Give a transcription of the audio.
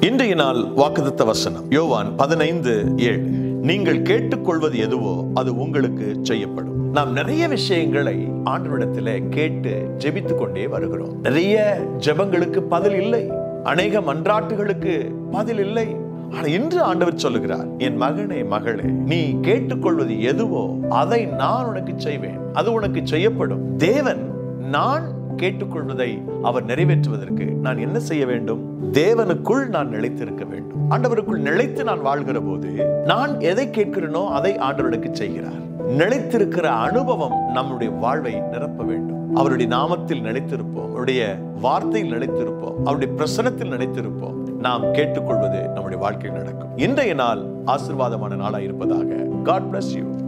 இன்றைய நாள் வாக்குத்தத்த வசனம் யோவான் பதினைந்து ஏழு நீங்கள் கேட்டுக்கொள்வது எதுவோ அது உங்களுக்கு செய்யப்படும் நாம் நிறைய விஷயங்களை ஆண்டவரிடத்திலே கேட்டு ஜெபித்துக் கொண்டே வருகிறோம் நிறைய ஜெபங்களுக்கு பதில் இல்லை அநேக மன்றாட்டுகளுக்கு பதில் இல்லை ஆனா இன்று ஆண்டவர் சொல்லுகிறார் என் மகனே மகளே நீ கேட்டுக்கொள்வது எதுவோ அதை நான் உனக்கு செய்வேன் அது உனக்கு செய்யப்படும் தேவன் நான் கேட்டுக்கொள்வதை அவர் நிறைவேற்றுவதற்கு நான் என்ன செய்ய வேண்டும் தேவனுக்குள் நான் நிலைத்திருக்க வேண்டும் ஆண்டவருக்குள் நிலைத்து நான் வாழ்கிற போது நான் எதை கேட்கிறேனோ அதை ஆண்டவருக்கு செய்கிறார் நிலைத்திருக்கிற அனுபவம் நம்முடைய வாழ்வை நிரப்ப வேண்டும் அவருடைய நாமத்தில் நிலைத்திருப்போம் அவருடைய வார்த்தையில் நிலைத்திருப்போம் அவருடைய பிரசனத்தில் நிலைத்திருப்போம் நாம் கேட்டுக்கொள்வது நம்முடைய வாழ்க்கையில் நடக்கும் இன்றைய நாள் ஆசிர்வாதமான நாளாக இருப்பதாக காட் bless யூ